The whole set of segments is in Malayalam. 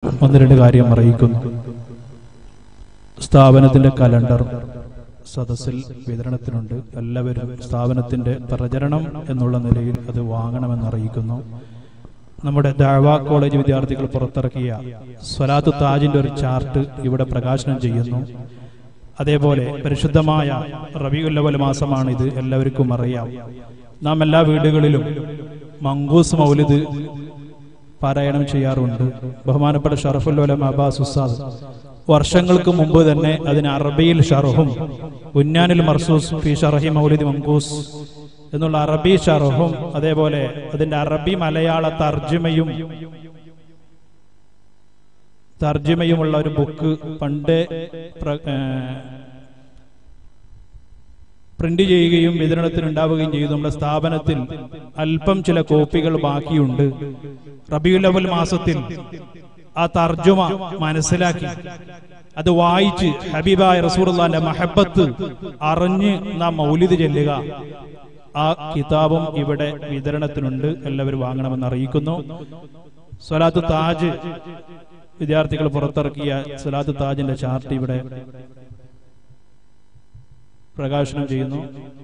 ഒന്ന് രണ്ട് കാര്യം അറിയിക്കുന്നു സ്ഥാപനത്തിന്റെ കലണ്ടർ സദസ്സിൽ വിതരണത്തിനുണ്ട് എല്ലാവരും സ്ഥാപനത്തിന്റെ പ്രചരണം എന്നുള്ള നിലയിൽ അത് വാങ്ങണമെന്ന് അറിയിക്കുന്നു നമ്മുടെ ദാവ കോളേജ് വിദ്യാർത്ഥികൾ പുറത്തിറക്കിയ സ്വലാത്തു താജിന്റെ ഒരു ചാർട്ട് ഇവിടെ പ്രകാശനം ചെയ്യുന്നു അതേപോലെ പരിശുദ്ധമായ റബിയുല്ലവൽ മാസമാണ് ഇത് എല്ലാവർക്കും അറിയാം നാം എല്ലാ വീടുകളിലും മങ്കൂസ് മൗലിദ് പാരായണം ചെയ്യാറുണ്ട് ബഹുമാനപ്പെട്ട ഷറഫുല്ലോലം അബ്ബാസ് ഉസ്താദ് വർഷങ്ങൾക്ക് മുമ്പ് തന്നെ അതിന് അറബിയിൽ ഷറഹും ഉന്നാനിൽ മർസൂസ് ഫി ഷറഹി മൗലിദ് മങ്കൂസ് എന്നുള്ള അറബി ഷറഹും അതേപോലെ അതിന്റെ അറബി മലയാള തർജ്ജിമയും തർജ്ജിമയുമുള്ള ഒരു ബുക്ക് പണ്ട് പ്ര- ഏഹ് പ്രിന്റ് ചെയ്യുകയും വിതരണത്തിന് ഉണ്ടാവുകയും ചെയ്തു നമ്മുടെ സ്ഥാപനത്തിൽ അല്പം ചില കോപ്പികൾ ബാക്കിയുണ്ട് റബിയുൽ അവൽ മാസത്തിൽ ആ തർജുമ മനസ്സിലാക്കി അത് വായിച്ച് ഹബീബായ റസൂറുല്ലാന്റെ മഹബത്ത് അറിഞ്ഞ് നാം മൗലിദ് ചെല്ലുക ആ കിതാബും ഇവിടെ വിതരണത്തിനുണ്ട് എല്ലാവരും വാങ്ങണമെന്ന് അറിയിക്കുന്നു സ്വലാത്ത് താജ് വിദ്യാർത്ഥികൾ പുറത്തിറക്കിയ സ്വലാത്ത് താജിന്റെ ചാർട്ട് ഇവിടെ പ്രകാശനം ചെയ്യുന്നു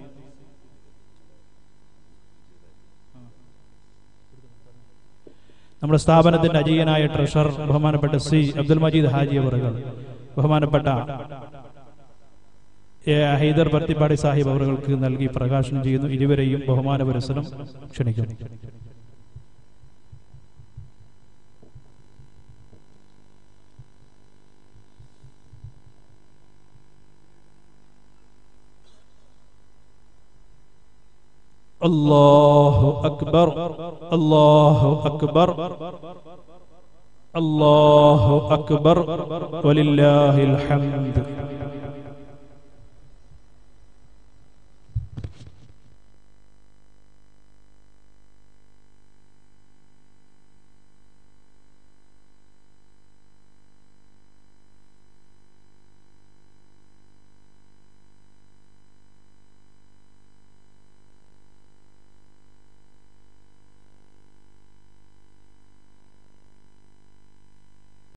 നമ്മുടെ സ്ഥാപനത്തിന്റെ അജീയനായ ട്രഷറർ ബഹുമാനപ്പെട്ട സി അബ്ദുൽ മജീദ് ഹാജി അവറുകൾ ബഹുമാനപ്പെട്ട എ ഹൈദർ ഭർത്തിപ്പാടി സാഹിബ് അവറുകൾക്ക് നൽകി പ്രകാശനം ചെയ്യുന്നു ഇരുവരെയും ബഹുമാന പുരസ്സരം ക്ഷണിക്കുന്നു الله أكبر الله أكبر الله أكبر ولله الحمد